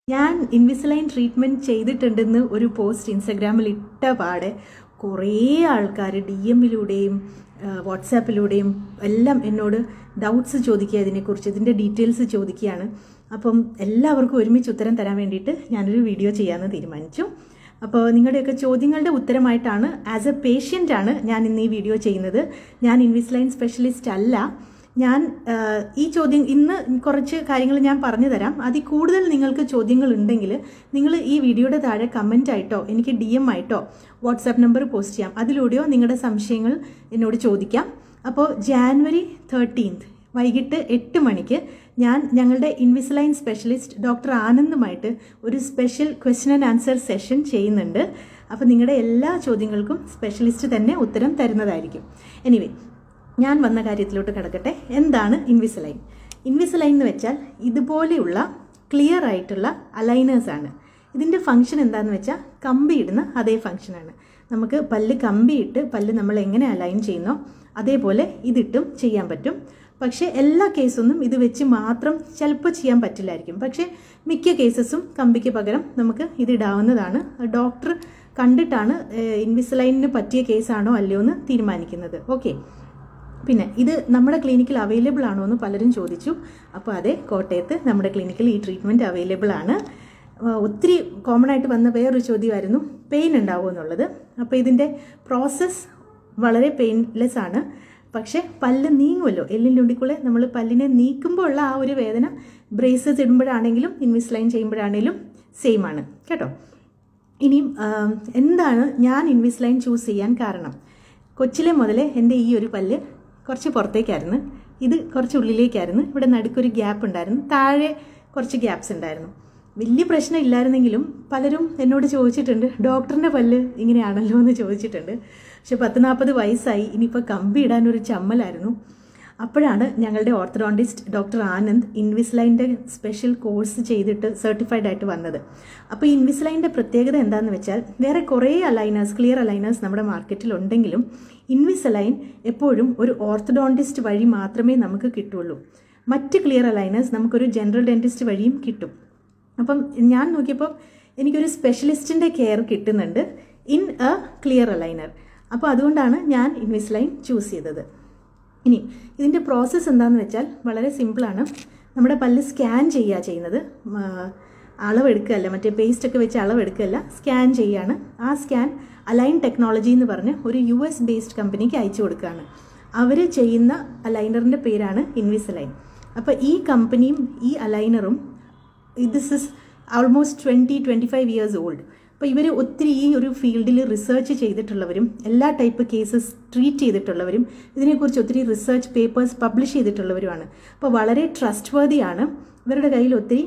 ഞാൻ Invisalign treatment ചെയ്തിട്ടുണ്ടെന്ന് ഒരു പോസ്റ്റ് ഇൻസ്റ്റഗ്രാമിൽ ഇട്ട പാടെ കുറേ ആൾക്കാർ ഡി എമ്മിലൂടെയും വാട്സാപ്പിലൂടെയും എല്ലാം എന്നോട് ഡൗട്ട്സ് ചോദിക്കുക ഇതിനെക്കുറിച്ച് ഇതിൻ്റെ ഡീറ്റെയിൽസ് ചോദിക്കുകയാണ് അപ്പം എല്ലാവർക്കും ഒരുമിച്ച് ഉത്തരം തരാൻ വേണ്ടിയിട്ട് ഞാനൊരു വീഡിയോ ചെയ്യാമെന്ന് തീരുമാനിച്ചു അപ്പോൾ നിങ്ങളുടെയൊക്കെ ചോദ്യങ്ങളുടെ ഉത്തരമായിട്ടാണ് ആസ് എ പേഷ്യൻ്റ് ആണ് ഞാൻ ഇന്ന് ഈ വീഡിയോ ചെയ്യുന്നത് ഞാൻ ഇൻവിസ്ലൈൻ സ്പെഷ്യലിസ്റ്റ് അല്ല ഞാൻ ഈ ചോദ്യം ഇന്ന് കുറച്ച് കാര്യങ്ങൾ ഞാൻ പറഞ്ഞു തരാം അതിൽ കൂടുതൽ നിങ്ങൾക്ക് ചോദ്യങ്ങൾ ഉണ്ടെങ്കിൽ നിങ്ങൾ ഈ വീഡിയോയുടെ താഴെ കമൻ്റ് ആയിട്ടോ എനിക്ക് ഡി എം ആയിട്ടോ വാട്സാപ്പ് നമ്പർ പോസ്റ്റ് ചെയ്യാം അതിലൂടെയോ നിങ്ങളുടെ സംശയങ്ങൾ എന്നോട് ചോദിക്കാം അപ്പോൾ ജാനുവരി തേർട്ടീൻത്ത് വൈകിട്ട് എട്ട് മണിക്ക് ഞാൻ ഞങ്ങളുടെ ഇൻവിസലൈൻ സ്പെഷ്യലിസ്റ്റ് ഡോക്ടർ ആനന്ദുമായിട്ട് ഒരു special question and answer session ചെയ്യുന്നുണ്ട് അപ്പോൾ നിങ്ങളുടെ എല്ലാ ചോദ്യങ്ങൾക്കും സ്പെഷ്യലിസ്റ്റ് തന്നെ ഉത്തരം തരുന്നതായിരിക്കും എനിവേ ഞാൻ വന്ന കാര്യത്തിലോട്ട് കിടക്കട്ടെ എന്താണ് ഇൻവിസലൈൻ ഇൻവിസലൈൻ എന്ന് വെച്ചാൽ ഇതുപോലെയുള്ള ക്ലിയർ ആയിട്ടുള്ള അലൈനേഴ്സ് ആണ് ഇതിൻ്റെ ഫംഗ്ഷൻ എന്താണെന്ന് വെച്ചാൽ കമ്പി ഇടുന്ന അതേ ഫംഗ്ഷനാണ് നമുക്ക് പല്ല് കമ്പിയിട്ട് പല്ല് നമ്മൾ എങ്ങനെ അലൈൻ ചെയ്യുന്നോ അതേപോലെ ഇതിട്ടും ചെയ്യാൻ പറ്റും പക്ഷേ എല്ലാ കേസൊന്നും ഇത് വെച്ച് മാത്രം ചിലപ്പോൾ ചെയ്യാൻ പറ്റില്ലായിരിക്കും പക്ഷേ മിക്ക കേസസും കമ്പിക്ക് പകരം നമുക്ക് ഇതിടാവുന്നതാണ് ഡോക്ടർ കണ്ടിട്ടാണ് ഇൻവിസലൈനിന് പറ്റിയ കേസാണോ അല്ലയോ എന്ന് തീരുമാനിക്കുന്നത് ഓക്കെ പിന്നെ ഇത് നമ്മുടെ ക്ലിനിക്കിൽ അവൈലബിൾ ആണോ എന്ന് പലരും ചോദിച്ചു അപ്പോൾ അതെ കോട്ടയത്ത് നമ്മുടെ ക്ലിനിക്കിൽ ഈ ട്രീറ്റ്മെൻറ്റ് അവൈലബിൾ ആണ് ഒത്തിരി കോമൺ ആയിട്ട് വന്ന വേറൊരു ചോദ്യമായിരുന്നു പെയിൻ ഉണ്ടാവുമോ എന്നുള്ളത് അപ്പോൾ ഇതിൻ്റെ പ്രോസസ്സ് വളരെ പെയിൻലെസ് ആണ് പക്ഷേ പല്ല് നീങ്ങുമല്ലോ എല്ലിൻ്റെ ഉള്ളിക്കുള്ളിൽ നമ്മൾ പല്ലിനെ നീക്കുമ്പോൾ ഉള്ള ആ ഒരു വേദന ബ്രേസസ് ഇടുമ്പോഴാണെങ്കിലും ഇൻവിസ്ലൈൻ ചെയ്യുമ്പോഴാണെങ്കിലും സെയിം ആണ് കേട്ടോ ഇനിയും എന്താണ് ഞാൻ ഇൻവിസ്ലൈൻ ചൂസ് ചെയ്യാൻ കാരണം കൊച്ചിലെ മുതലേ എൻ്റെ ഈ ഒരു പല്ല് കുറച്ച് പുറത്തേക്കായിരുന്നു ഇത് കുറച്ച് ഉള്ളിലേക്കായിരുന്നു ഇവിടെ നടുക്കൊരു ഗ്യാപ്പ് ഉണ്ടായിരുന്നു താഴെ കുറച്ച് ഗ്യാപ്സ് ഉണ്ടായിരുന്നു വലിയ പ്രശ്നം ഇല്ലായിരുന്നെങ്കിലും പലരും എന്നോട് ചോദിച്ചിട്ടുണ്ട് ഡോക്ടറിൻ്റെ പല്ല് ഇങ്ങനെയാണല്ലോ എന്ന് ചോദിച്ചിട്ടുണ്ട് പക്ഷെ പത്ത് നാൽപ്പത് വയസ്സായി ഇനിയിപ്പോൾ കമ്പി ഇടാനൊരു ചമ്മലായിരുന്നു അപ്പോഴാണ് ഞങ്ങളുടെ ഓർത്തഡോണ്ടിസ്റ്റ് ഡോക്ടർ ആനന്ദ് ഇൻവിസ്ലൈൻ്റെ സ്പെഷ്യൽ കോഴ്സ് ചെയ്തിട്ട് സർട്ടിഫൈഡ് ആയിട്ട് വന്നത് അപ്പോൾ ഈ ഇൻവിസ്ലൈൻ്റെ പ്രത്യേകത എന്താണെന്ന് വെച്ചാൽ വേറെ കുറേ അലൈനേഴ്സ് ക്ലിയർ അലൈനേഴ്സ് നമ്മുടെ മാർക്കറ്റിൽ ഉണ്ടെങ്കിലും ഇൻവിസലൈൻ എപ്പോഴും ഒരു ഓർത്തഡോണ്ടിസ്റ്റ് വഴി മാത്രമേ നമുക്ക് കിട്ടുള്ളൂ മറ്റ് ക്ലിയർ അലൈനേഴ്സ് നമുക്കൊരു ജനറൽ ഡെൻറ്റിസ്റ്റ് വഴിയും കിട്ടും അപ്പം ഞാൻ നോക്കിയപ്പോൾ എനിക്കൊരു സ്പെഷ്യലിസ്റ്റിൻ്റെ കെയർ കിട്ടുന്നുണ്ട് ഇൻ എ ക്ലിയർ അലൈനർ അപ്പോൾ അതുകൊണ്ടാണ് ഞാൻ ഇൻവിസ്ലൈൻ ചൂസ് ചെയ്തത് ഇനി ഇതിൻ്റെ പ്രോസസ്സ് എന്താണെന്ന് വെച്ചാൽ വളരെ സിമ്പിളാണ് നമ്മുടെ പല്ല് സ്കാൻ ചെയ്യുക ചെയ്യുന്നത് അളവെടുക്കുകയല്ല മറ്റേ പേസ്റ്റ് ഒക്കെ വെച്ച് അളവെടുക്കുകയല്ല സ്കാൻ ചെയ്യുകയാണ് ആ സ്കാൻ അലൈൻ ടെക്നോളജി എന്ന് പറഞ്ഞ് ഒരു യു എസ് ബേസ്ഡ് കമ്പനിക്ക് അയച്ചു കൊടുക്കുകയാണ് അവർ ചെയ്യുന്ന അലൈനറിൻ്റെ പേരാണ് ഇൻവിസലൈൻ അപ്പോൾ ഈ കമ്പനിയും ഈ അലൈനറും this is almost twenty twenty five years old അപ്പോൾ ഇവർ ഒത്തിരി ഈ ഒരു ഫീൽഡിൽ റിസർച്ച് ചെയ്തിട്ടുള്ളവരും എല്ലാ ടൈപ്പ് കേസസ് ട്രീറ്റ് ചെയ്തിട്ടുള്ളവരും ഇതിനെക്കുറിച്ച് ഒത്തിരി റിസർച്ച് പേപ്പേഴ്സ് പബ്ലിഷ് ചെയ്തിട്ടുള്ളവരുമാണ് അപ്പോൾ വളരെ ട്രസ്റ്റ് വർതിയാണ് ഇവരുടെ കയ്യിൽ ഒത്തിരി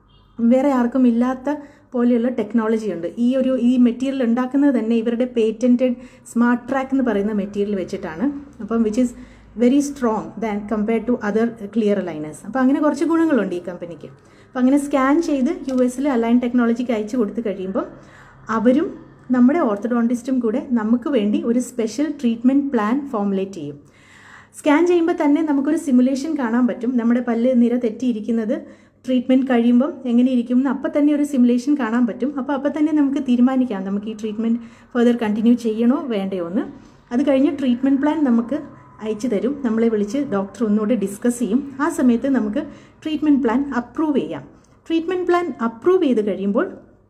വേറെ ആർക്കും ഇല്ലാത്ത പോലെയുള്ള ടെക്നോളജി ഉണ്ട് ഈ ഒരു ഈ മെറ്റീരിയൽ ഉണ്ടാക്കുന്നത് തന്നെ ഇവരുടെ പേറ്റൻറ്റഡ് സ്മാർട്ട് ട്രാക്ക് എന്ന് പറയുന്ന മെറ്റീരിയൽ വെച്ചിട്ടാണ് അപ്പം which is very strong than compared to other clear liners അപ്പോൾ അങ്ങനെ കുറച്ച് ഗുണങ്ങളുണ്ട് ഈ കമ്പനിക്ക് അപ്പോൾ അങ്ങനെ സ്കാൻ ചെയ്ത് യു എസിൽ അലൈൻ ടെക്നോളജിക്ക് അയച്ചു കൊടുത്തു കഴിയുമ്പോൾ അവരും നമ്മുടെ ഓർത്തഡോണ്ടിസ്റ്റും കൂടെ നമുക്ക് വേണ്ടി ഒരു സ്പെഷ്യൽ ട്രീറ്റ്മെൻറ്റ് പ്ലാൻ ഫോമുലേറ്റ് ചെയ്യും സ്കാൻ ചെയ്യുമ്പോൾ തന്നെ നമുക്കൊരു സിമുലേഷൻ കാണാൻ പറ്റും നമ്മുടെ പല്ല് നിര തെറ്റിയിരിക്കുന്നത് ട്രീറ്റ്മെൻറ്റ് കഴിയുമ്പം എങ്ങനെ ഇരിക്കും എന്ന് അപ്പം തന്നെ ഒരു സിമുലേഷൻ കാണാൻ പറ്റും അപ്പോൾ അപ്പം തന്നെ നമുക്ക് തീരുമാനിക്കാം നമുക്ക് ഈ ട്രീറ്റ്മെൻറ്റ് ഫെർദർ കണ്ടിന്യൂ ചെയ്യണോ വേണ്ടയോ എന്ന് അത് കഴിഞ്ഞ് ട്രീറ്റ്മെൻറ്റ് പ്ലാൻ നമുക്ക് അയച്ചു തരും നമ്മളെ വിളിച്ച് ഡോക്ടർ ഒന്നുകൂടെ ഡിസ്കസ് ചെയ്യും ആ സമയത്ത് നമുക്ക് ട്രീറ്റ്മെൻറ്റ് പ്ലാൻ അപ്രൂവ് ചെയ്യാം ട്രീറ്റ്മെൻറ്റ് പ്ലാൻ അപ്രൂവ് ചെയ്ത് കഴിയുമ്പോൾ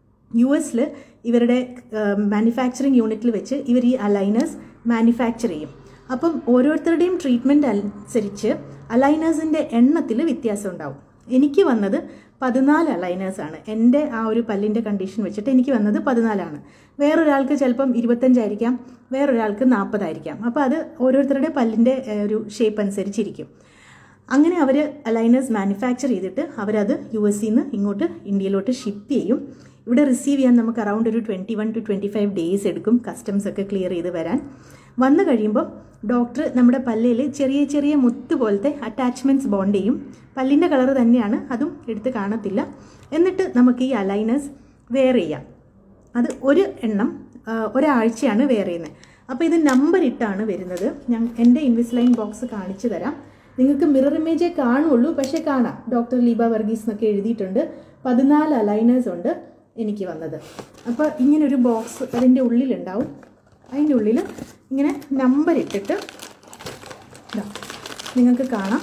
യു എസിൽ ഇവരുടെ മാനുഫാക്ചറിങ് യൂണിറ്റിൽ വെച്ച് ഇവർ ഈ അലൈനേഴ്സ് മാനുഫാക്ചർ ചെയ്യും അപ്പം ഓരോരുത്തരുടെയും ട്രീറ്റ്മെൻറ്റ് അനുസരിച്ച് അലൈനേഴ്സിൻ്റെ എണ്ണത്തിൽ വ്യത്യാസം ഉണ്ടാവും എനിക്ക് വന്നത് പതിനാല് അലൈനേഴ്സാണ് എൻ്റെ ആ ഒരു പല്ലിൻ്റെ കണ്ടീഷൻ വെച്ചിട്ട് എനിക്ക് വന്നത് പതിനാലാണ് വേറൊരാൾക്ക് ചിലപ്പം ഇരുപത്തഞ്ചായിരിക്കാം വേറൊരാൾക്ക് നാൽപ്പതായിരിക്കാം അപ്പോൾ അത് ഓരോരുത്തരുടെ പല്ലിൻ്റെ ഒരു ഷേപ്പ് അനുസരിച്ചിരിക്കും അങ്ങനെ അവർ അലൈനേഴ്സ് മാനുഫാക്ചർ ചെയ്തിട്ട് അവരത് യു എസ് നിന്ന് ഇങ്ങോട്ട് ഇന്ത്യയിലോട്ട് ഷിപ്പ് ചെയ്യും ഇവിടെ റിസീവ് ചെയ്യാൻ നമുക്ക് അറൗണ്ട് ഒരു twenty one two twenty five days എടുക്കും കസ്റ്റംസ് ഒക്കെ ക്ലിയർ ചെയ്ത് വരാൻ വന്നു കഴിയുമ്പോൾ ഡോക്ടർ നമ്മുടെ പല്ലിൽ ചെറിയ ചെറിയ മുത്ത് പോലത്തെ അറ്റാച്ച്മെൻറ്റ്സ് ബോണ്ട് ചെയ്യും പല്ലിൻ്റെ കളർ തന്നെയാണ് അതും എടുത്ത് കാണത്തില്ല എന്നിട്ട് നമുക്ക് ഈ അലൈനേഴ്സ് വെയർ ചെയ്യാം അത് ഒരു എണ്ണം ഒരാഴ്ചയാണ് വെയർ ചെയ്യുന്നത് അപ്പോൾ ഇത് നമ്പർ ഇട്ടാണ് വരുന്നത് ഞാൻ എൻ്റെ ഇൻവിസ്ലൈൻ ബോക്സ് കാണിച്ചു തരാം നിങ്ങൾക്ക് മിറർ ഇമേജേ കാണുള്ളൂ പക്ഷേ കാണാം ഡോക്ടർ ലീബ വർഗീസ് എന്നൊക്കെ എഴുതിയിട്ടുണ്ട് പതിനാല് അലൈനേഴ്സ് ഉണ്ട് എനിക്ക് വന്നത് അപ്പോൾ ഇങ്ങനൊരു ബോക്സ് അതിൻ്റെ ഉള്ളിലുണ്ടാവും അതിൻ്റെ ഉള്ളിൽ ഇങ്ങനെ നമ്പർ ഇട്ടിട്ട് ഇതാ നിങ്ങൾക്ക് കാണാം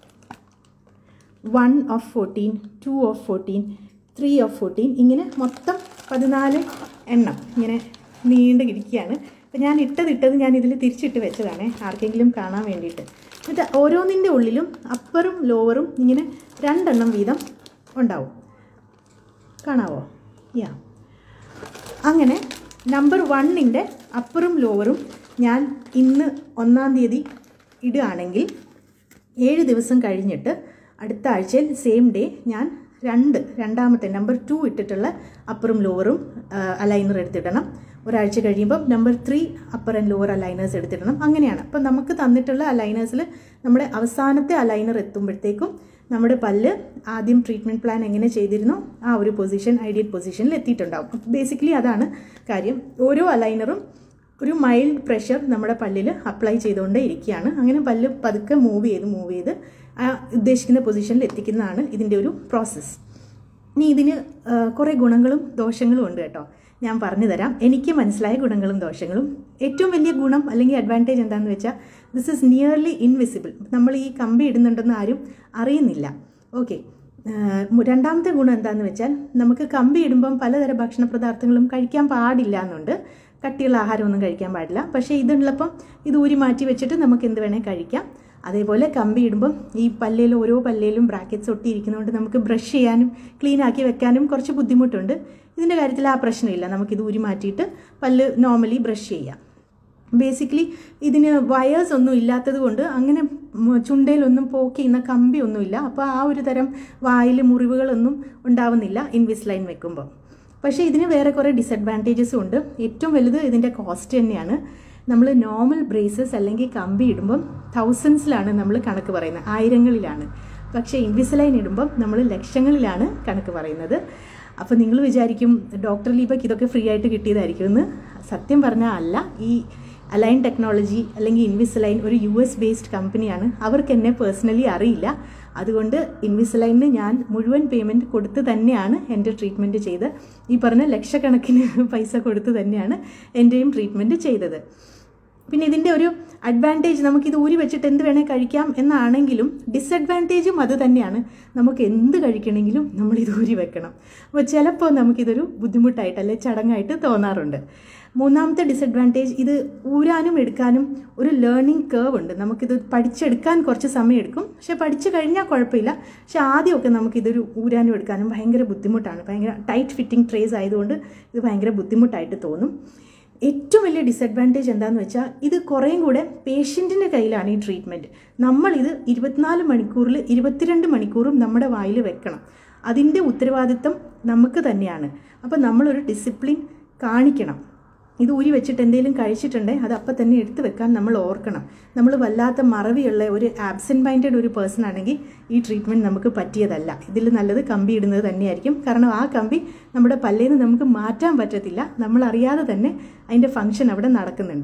one of fourteen two of fourteen three of fourteen ഇങ്ങനെ മൊത്തം പതിനാല് എണ്ണം ഇങ്ങനെ നീണ്ട് ഇരിക്കുകയാണ് അപ്പം ഞാൻ ഇട്ടത് ഇട്ടത് ഞാൻ ഇതിൽ തിരിച്ചിട്ട് വെച്ചതാണ് ആർക്കെങ്കിലും കാണാൻ വേണ്ടിയിട്ട് എന്നിട്ട് ഓരോന്നിൻ്റെ ഉള്ളിലും അപ്പറും ലോവറും ഇങ്ങനെ രണ്ടെണ്ണം വീതം ഉണ്ടാവും കാണാവോ യാ അങ്ങനെ നമ്പർ വണ്ണിൻ്റെ അപ്പറും ലോവറും ഞാൻ ഇന്ന് ഒന്നാം തീയതി ഇടുകയാണെങ്കിൽ ഏഴ് ദിവസം കഴിഞ്ഞിട്ട് അടുത്ത ആഴ്ചയിൽ സെയിം ഡേ ഞാൻ രണ്ട് രണ്ടാമത്തെ നമ്പർ ടു ഇട്ടിട്ടുള്ള അപ്പറും ലോവറും അലൈനർ എടുത്തിടണം ഒരാഴ്ച കഴിയുമ്പോൾ number three upper and lower aligners എടുത്തിടണം അങ്ങനെയാണ് അപ്പം നമുക്ക് തന്നിട്ടുള്ള അലൈനേഴ്സിൽ നമ്മുടെ അവസാനത്തെ അലൈനർ എത്തുമ്പോഴത്തേക്കും നമ്മുടെ പല്ല് ആദ്യം ട്രീറ്റ്മെൻറ്റ് പ്ലാൻ എങ്ങനെ ചെയ്തിരുന്നോ ആ ഒരു പൊസിഷൻ ഐഡിയൽ പൊസിഷനിൽ എത്തിയിട്ടുണ്ടാവും ബേസിക്കലി അതാണ് കാര്യം ഓരോ അലൈനറും ഒരു മൈൽഡ് പ്രഷർ നമ്മുടെ പല്ലിൽ അപ്ലൈ ചെയ്തുകൊണ്ടേ ഇരിക്കുകയാണ് അങ്ങനെ പല്ല് പതുക്കെ മൂവ് ചെയ്ത് മൂവ് ചെയ്ത് ആ ഉദ്ദേശിക്കുന്ന പൊസിഷനിൽ എത്തിക്കുന്നതാണ് ഇതിൻ്റെ ഒരു പ്രോസസ്സ് ഇനി ഇതിന് കുറേ ഗുണങ്ങളും ദോഷങ്ങളും ഉണ്ട് കേട്ടോ ഞാൻ പറഞ്ഞു തരാം എനിക്ക് മനസ്സിലായ ഗുണങ്ങളും ദോഷങ്ങളും ഏറ്റവും വലിയ ഗുണം അല്ലെങ്കിൽ അഡ്വാൻറ്റേജ് എന്താണെന്ന് വെച്ചാൽ ദിസ് ഇസ് നിയർലി ഇൻവിസിബിൾ നമ്മൾ ഈ കമ്പി ഇടുന്നുണ്ടെന്ന് ആരും അറിയുന്നില്ല ഓക്കെ രണ്ടാമത്തെ ഗുണം എന്താണെന്ന് വെച്ചാൽ നമുക്ക് കമ്പി ഇടുമ്പം പലതരം ഭക്ഷണ പദാർത്ഥങ്ങളും കഴിക്കാൻ പാടില്ല എന്നുണ്ട് കട്ടിയുള്ള ആഹാരമൊന്നും കഴിക്കാൻ പാടില്ല പക്ഷേ ഇതുള്ളപ്പം ഇത് ഊരി മാറ്റി വെച്ചിട്ട് നമുക്ക് എന്ത് വേണേൽ കഴിക്കാം അതേപോലെ കമ്പി ഇടുമ്പം ഈ പല്ലിൽ ഓരോ പല്ലിലും ബ്രാക്കറ്റ്സ് ഒട്ടിയിരിക്കുന്നതുകൊണ്ട് നമുക്ക് ബ്രഷ് ചെയ്യാനും ക്ലീൻ ആക്കി വെക്കാനും കുറച്ച് ബുദ്ധിമുട്ടുണ്ട് ഇതിൻ്റെ കാര്യത്തിൽ ആ പ്രശ്നമില്ല നമുക്കിത് ഊരി മാറ്റിയിട്ട് പല്ല് നോർമലി ബ്രഷ് ചെയ്യാം ബേസിക്കലി ഇതിന് വയേഴ്സ് ഒന്നും ഇല്ലാത്തത് കൊണ്ട് അങ്ങനെ ചുണ്ടയിലൊന്നും പോക്ക് ചെയ്യുന്ന കമ്പി ഒന്നുമില്ല അപ്പോൾ ആ ഒരു തരം വായിൽ മുറിവുകളൊന്നും ഉണ്ടാവുന്നില്ല ഇൻവിസ്ലൈൻ വെക്കുമ്പോൾ പക്ഷേ ഇതിന് വേറെ കുറേ ഡിസഡ്വാൻറ്റേജസും ഉണ്ട് ഏറ്റവും വലുത് ഇതിൻ്റെ കോസ്റ്റ് തന്നെയാണ് നമ്മൾ നോർമൽ ബ്രേസസ് അല്ലെങ്കിൽ കമ്പി ഇടുമ്പം തൗസൻഡ്സിലാണ് നമ്മൾ കണക്ക് പറയുന്നത് ആയിരങ്ങളിലാണ് പക്ഷേ ഇൻവിസലൈൻ ഇടുമ്പം നമ്മൾ ലക്ഷങ്ങളിലാണ് കണക്ക് പറയുന്നത് അപ്പോൾ നിങ്ങൾ വിചാരിക്കും ഡോക്ടർ ലീബക്ക് ഇതൊക്കെ ഫ്രീ ആയിട്ട് കിട്ടിയതായിരിക്കും എന്ന് സത്യം പറഞ്ഞാൽ അല്ല ഈ അലൈൻ ടെക്നോളജി അല്ലെങ്കിൽ ഇൻവിസലൈൻ ഒരു യു എസ് ബേസ്ഡ് കമ്പനിയാണ് അവർക്ക് എന്നെ പേഴ്സണലി അറിയില്ല അതുകൊണ്ട് ഇൻവിസലൈനിന് ഞാൻ മുഴുവൻ പേയ്മെൻറ്റ് കൊടുത്ത് തന്നെയാണ് എൻ്റെ ട്രീറ്റ്മെൻറ്റ് ചെയ്ത് ഈ പറഞ്ഞ ലക്ഷക്കണക്കിന് പൈസ കൊടുത്ത് തന്നെയാണ് എൻ്റെയും ട്രീറ്റ്മെൻറ്റ് ചെയ്തത് പിന്നെ ഇതിൻ്റെ ഒരു അഡ്വാൻറ്റേജ് നമുക്കിത് ഊരി വെച്ചിട്ട് എന്ത് വേണേൽ കഴിക്കാം എന്നാണെങ്കിലും ഡിസഡ്വാൻറ്റേജും അത് തന്നെയാണ് നമുക്ക് എന്ത് കഴിക്കണമെങ്കിലും നമ്മൾ ഇത് ഊരി വെക്കണം അപ്പോൾ ചിലപ്പോൾ നമുക്കിതൊരു ബുദ്ധിമുട്ടായിട്ട് അല്ലെ ചടങ്ങായിട്ട് തോന്നാറുണ്ട് മൂന്നാമത്തെ ഡിസഡ്വാൻറ്റേജ് ഇത് ഊരാനും എടുക്കാനും ഒരു ലേണിംഗ് കേർവ് ഉണ്ട് നമുക്കിത് പഠിച്ചെടുക്കാൻ കുറച്ച് സമയം എടുക്കും പക്ഷെ പഠിച്ചു കഴിഞ്ഞാൽ കുഴപ്പമില്ല പക്ഷെ ആദ്യമൊക്കെ നമുക്കിതൊരു ഊരാനും എടുക്കാനും ഭയങ്കര ബുദ്ധിമുട്ടാണ് ഭയങ്കര ടൈറ്റ് ഫിറ്റിംഗ് ട്രേസ് ആയതുകൊണ്ട് ഇത് ഭയങ്കര ബുദ്ധിമുട്ടായിട്ട് തോന്നും ഏറ്റവും വലിയ ഡിസഡ്വാൻറ്റേജ് എന്താണെന്ന് വെച്ചാൽ ഇത് കുറേയും കൂടെ പേഷ്യൻറ്റിൻ്റെ കയ്യിലാണ് ഈ ട്രീറ്റ്മെൻറ്റ് നമ്മളിത് ഇരുപത്തിനാല് മണിക്കൂറിൽ ഇരുപത്തിരണ്ട് മണിക്കൂറും നമ്മുടെ വായിൽ വെക്കണം അതിൻ്റെ ഉത്തരവാദിത്തം നമുക്ക് തന്നെയാണ് അപ്പം നമ്മളൊരു ഡിസിപ്ലിൻ കാണിക്കണം ഇത് ഊരി വെച്ചിട്ട് എന്തെങ്കിലും കഴിച്ചിട്ടുണ്ടെങ്കിൽ അത് അപ്പം തന്നെ എടുത്തു വെക്കാൻ നമ്മൾ ഓർക്കണം നമ്മൾ വല്ലാത്ത മറവിയുള്ള ഒരു ആബ്സെൻറ്റ് മൈൻഡഡ് ഒരു പേഴ്സൺ ആണെങ്കിൽ ഈ ട്രീറ്റ്മെൻറ്റ് നമുക്ക് പറ്റിയതല്ല ഇതിൽ നല്ലത് കമ്പി ഇടുന്നത് തന്നെയായിരിക്കും കാരണം ആ കമ്പി നമ്മുടെ പല്ലിൽ നിന്ന് നമുക്ക് മാറ്റാൻ പറ്റത്തില്ല നമ്മൾ അറിയാതെ തന്നെ അതിൻ്റെ ഫങ്ഷൻ അവിടെ നടക്കുന്നുണ്ട്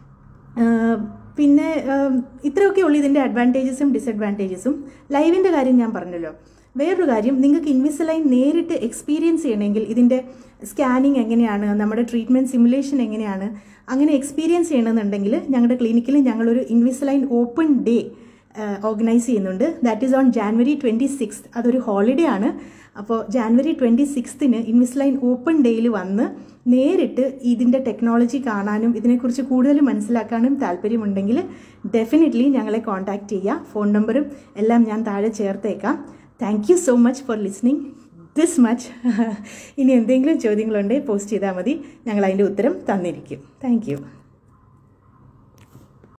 പിന്നെ ഇത്രയൊക്കെ ഉള്ളൂ ഇതിൻ്റെ അഡ്വാൻറ്റേജസും ഡിസഡ്വാൻറ്റേജസും ലൈവിൻ്റെ കാര്യം ഞാൻ പറഞ്ഞല്ലോ വേറൊരു കാര്യം നിങ്ങൾക്ക് ഇൻവിസലൈൻ നേരിട്ട് എക്സ്പീരിയൻസ് ചെയ്യണമെങ്കിൽ ഇതിൻ്റെ സ്കാനിങ് എങ്ങനെയാണ് നമ്മുടെ ട്രീറ്റ്മെൻറ്റ് സിമുലേഷൻ എങ്ങനെയാണ് അങ്ങനെ എക്സ്പീരിയൻസ് ചെയ്യണമെന്നുണ്ടെങ്കിൽ ഞങ്ങളുടെ ക്ലിനിക്കിൽ ഞങ്ങളൊരു ഇൻവിസലൈൻ ഓപ്പൺ ഡേ ഓർഗനൈസ് ചെയ്യുന്നുണ്ട് that is on January twenty six അതൊരു ഹോളിഡേ ആണ് അപ്പോൾ ജാനുവരി ട്വൻറ്റി സിക്സ്തിന് ഇൻവിസ്ലൈൻ ഓപ്പൺ ഡേയിൽ വന്ന് നേരിട്ട് ഇതിൻ്റെ ടെക്നോളജി കാണാനും ഇതിനെക്കുറിച്ച് കൂടുതൽ മനസ്സിലാക്കാനും താല്പര്യമുണ്ടെങ്കിൽ ഡെഫിനറ്റ്ലി ഞങ്ങളെ കോൺടാക്റ്റ് ചെയ്യുക ഫോൺ നമ്പറും എല്ലാം ഞാൻ താഴെ ചേർത്തേക്കാം thank you so much for listening this much ഇനി എന്തെങ്കിലും ചോദ്യങ്ങളുണ്ടെങ്കിൽ പോസ്റ്റ് ചെയ്താൽ മതി ഞങ്ങൾ അതിൻ്റെ ഉത്തരം തന്നിരിക്കും താങ്ക് യു